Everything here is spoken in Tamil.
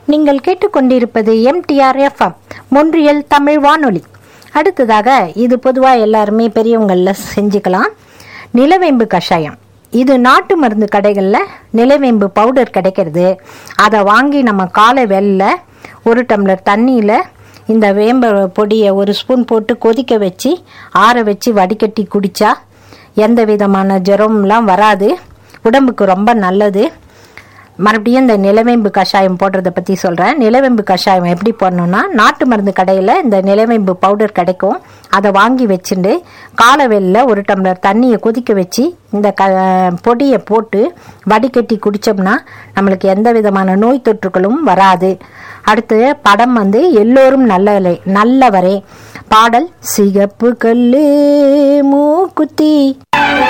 நீங்கள் கேட்டுக்கொண்டிருப்பது எம்டிஆர் எஃப்எம் மொன்றியல் தமிழ் வானொலி அடுத்ததாக இது பொதுவாக எல்லாருமே பெரியவங்களில் செஞ்சுக்கலாம் நிலவேம்பு கஷாயம் இது நாட்டு மருந்து கடைகளில் நிலவேம்பு பவுடர் கிடைக்கிறது அதை வாங்கி நம்ம காலை வெல்ல ஒரு டம்ளர் தண்ணியில் இந்த வேம்பு பொடியை ஒரு ஸ்பூன் போட்டு கொதிக்க வச்சு ஆற வச்சு வடிகட்டி குடித்தா எந்த விதமான ஜுரம்லாம் வராது உடம்புக்கு ரொம்ப நல்லது மறுபடியும் இந்த நிலவேம்பு கஷாயம் போடுறத பற்றி சொல்கிறேன் நிலவேம்பு கஷாயம் எப்படி போடணும்னா நாட்டு மருந்து கடையில் இந்த நிலவேம்பு பவுடர் கிடைக்கும் அதை வாங்கி வச்சுட்டு காலவெளியில் ஒரு டம்ளர் தண்ணியை கொதிக்க வச்சு இந்த க பொடியை போட்டு வடிகட்டி குடித்தோம்னா நம்மளுக்கு எந்த விதமான நோய் தொற்றுகளும் வராது அடுத்து படம் வந்து எல்லோரும் நல்ல நல்லவரே பாடல் சிகப்பு கல்லு மூக்குத்தி